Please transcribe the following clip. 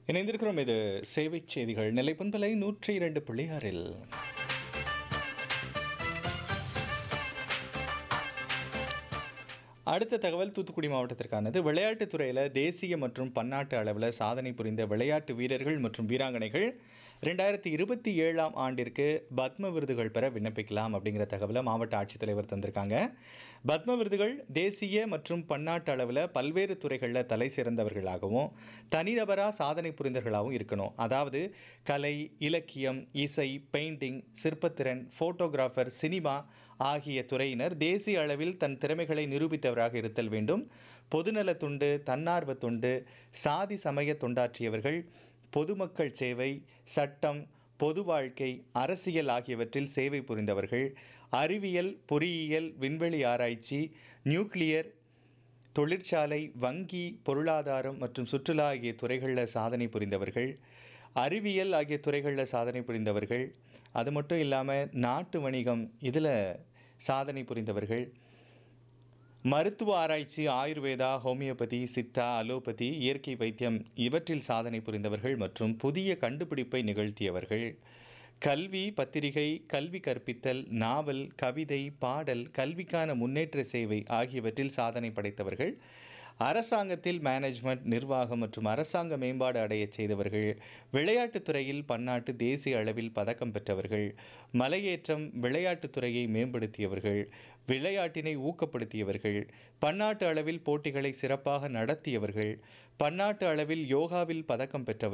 இணைந்திருக்கிறோம் இது சேவை செய்திகள் நிலை பண்பலை நூற்றி இரண்டு புள்ளியாறில் அடுத்த தகவல் தூத்துக்குடி மாவட்டத்திற்கானது விளையாட்டுத் துறையில் தேசிய மற்றும் பன்னாட்டு அளவில் சாதனை புரிந்த விளையாட்டு வீரர்கள் மற்றும் வீராங்கனைகள் ரெண்டாயிரத்தி இருபத்தி ஏழாம் ஆண்டிற்கு பத்ம விருதுகள் பெற விண்ணப்பிக்கலாம் அப்படிங்கிற தகவலை மாவட்ட ஆட்சித்தலைவர் தந்திருக்காங்க பத்ம விருதுகள் தேசிய மற்றும் பன்னாட்டு அளவில் பல்வேறு துறைகளில் தலை சிறந்தவர்களாகவும் தனிநபராக சாதனை புரிந்தவர்களாகவும் இருக்கணும் அதாவது கலை இலக்கியம் இசை பெயிண்டிங் சிற்பத்திறன் ஃபோட்டோகிராஃபர் சினிமா ஆகிய துறையினர் தேசிய அளவில் தன் திறமைகளை நிரூபித்தவராக இருத்தல் வேண்டும் பொதுநலத் தொண்டு தன்னார்வ தொண்டு சாதி சமய தொண்டாற்றியவர்கள் பொதுமக்கள் சேவை சட்டம் பொது வாழ்க்கை அரசியல் ஆகியவற்றில் சேவை புரிந்தவர்கள் அறிவியல் பொறியியல் விண்வெளி ஆராய்ச்சி நியூக்ளியர் தொழிற்சாலை வங்கி பொருளாதாரம் மற்றும் சுற்றுலா ஆகிய துறைகளில் சாதனை புரிந்தவர்கள் அறிவியல் ஆகிய துறைகளில் சாதனை புரிந்தவர்கள் அது மட்டும் இல்லாமல் நாட்டு வணிகம் இதில் சாதனை புரிந்தவர்கள் மருத்துவ ஆராய்ச்சி ஆயுர்வேதா ஹோமியோபதி சித்தா அலோபதி இயற்கை வைத்தியம் இவற்றில் சாதனை புரிந்தவர்கள் மற்றும் புதிய கண்டுபிடிப்பை நிகழ்த்தியவர்கள் கல்வி பத்திரிகை கல்வி கற்பித்தல் நாவல் கவிதை பாடல் கல்விக்கான முன்னேற்ற சேவை ஆகியவற்றில் சாதனை படைத்தவர்கள் அரசாங்கத்தில் மேனேஜ்மெண்ட் நிர்வாகம் மற்றும் அரசாங்க மேம்பாடு அடையச் செய்தவர்கள் விளையாட்டுத் துறையில் பன்னாட்டு தேசிய அளவில் பதக்கம் பெற்றவர்கள் மலையேற்றம் விளையாட்டுத் துறையை மேம்படுத்தியவர்கள் விளையாட்டினை ஊக்கப்படுத்தியவர்கள் பன்னாட்டு அளவில் போட்டிகளை சிறப்பாக நடத்தியவர்கள் பன்னாட்டு அளவில் யோகாவில் பதக்கம் பெற்றவர்கள்